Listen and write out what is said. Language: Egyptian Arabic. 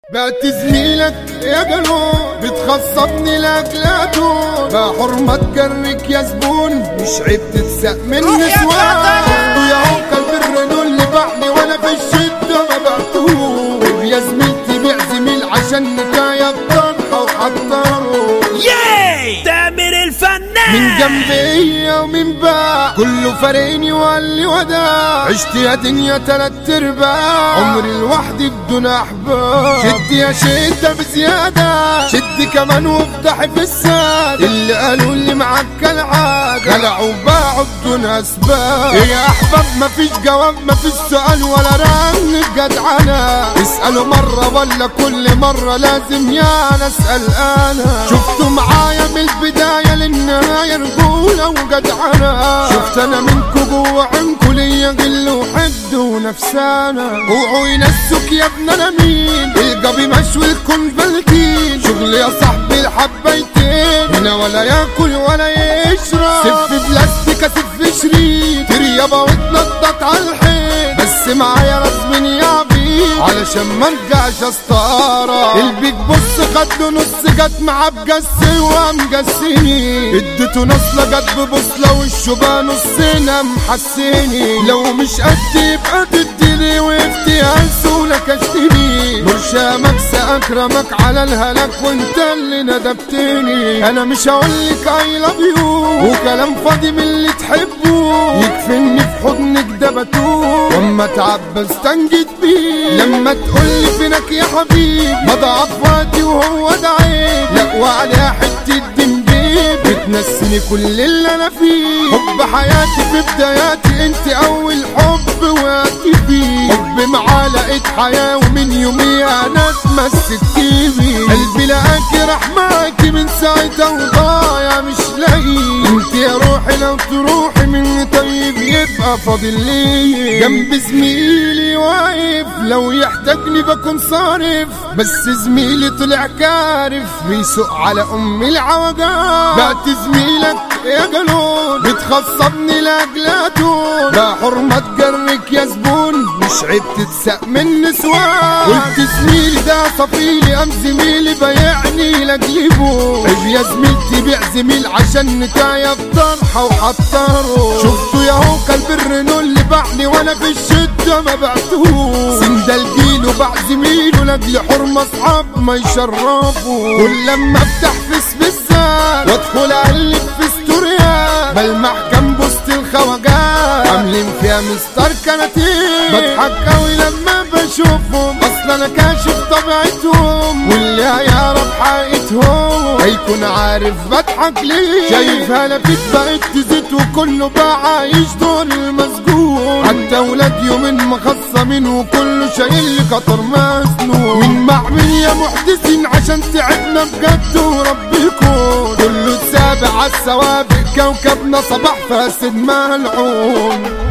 بعت زميلك يا جنون بتخصبني لاكلاته بحرمة تجرك يا زبون مش عيب تتسق من روح يا نسوان جدع. يا هو قلب الرنول اللي باعني وانا في الشدة ما بعتوه يا زميلتي بيع زميل عشان نكاية الطرحة وحضره ياي تامر الفنان من جنبي ومن باع كله فارقني وقال لي وداع عشت يا دنيا تلات ارباع عمري لوحدي بدون احباب شد يا شدة بزيادة شد كمان وافتحي في الساد اللي قالوا اللي معاك كالعاد خلعوا وباعوا بدون اسباب يا احباب مفيش جواب مفيش سؤال ولا رن جدعانة اسألوا مرة ولا كل مرة لازم يا نسأل انا شفتوا معايا من البداية للنهاية رجولة وجدعنة شفت انا منكو جوا عينكو ليا غل وحد ونفسانة اوعوا ينسوك يا ابن انا مين الجبي مشوي الكون فلتين شغل يا صاحبي الحبيتين هنا ولا ياكل ولا يشرب سف بلاستيك اسف شريط تريابة واتنطط على الحيط بس معايا رسم يا بيه علشان ما ارجعش استارة البيك بص خد له نص جت معاه بجس ومجسني اديته نصلة جت ببصلة والشبه نصنا محسني لو مش قد يبقى تديني وقفتي هنسولك اشتري برشامك سأكرمك على الهلاك وانت اللي ندبتني انا مش هقولك اي لاف يو وكلام فاضي من اللي تحبه يكفيني في حضنك ده بتوه واما اتعب بستنجد بيه لما تقولي فينك يا حبيبي بضعف وقتي وهو ده عيب لا وعليها حتة دمبيب بتنسيني كل اللي انا فيه حب حياتي في بداياتي انت اول حب وقتي فيه حب معلقة حياة ومن يوميها انا اتمسكتي بيه قلبي لقاكي راح معاكي من ساعتها وضايع مش لاقي انت يا روحي لو تروحي من طيب يبقى فاضل لي جنب زميلي واقف لو يحتاجني بكون صارف بس زميلي طلع كارف بيسوق على ام العوجات بعت زميلك يا جنون بتخصبني لاجلاته ده حرمة تجرك يا زبون مش عيب تتسق من نسوان قلت زميلي ده صفيلي ام زميلي بايعني لاجيبه عيب يا زميلتي بيع زميل عشان نتايا في طرحه وحطره شفتوا يا هو كلب الرينو اللي باعني وانا في الشده ما بعتوه سند الجيل وباع زميله لاجل حرمه اصحاب ما يشرفوا كل لما افتح فيس بالذات وادخل اقلب في ستوريات بلمح كام بوست الخواجات عاملين فيها مستر كناتين بضحك قوي لما بشوفهم اصلا انا كاشف طبيعتهم واللي هيعرف حقيقتهم هيكون عارف بضحك ليه شايف هلفت بقت تزيد وكله بقى عايش دور المسجون حتى ولاد يومين مخصمين وكله شايل لي قطر مسنون من معمل يا محدثين عشان تعبنا بجد وربكم كله السابع عالسوابق كوكبنا صباح فاسد ملعون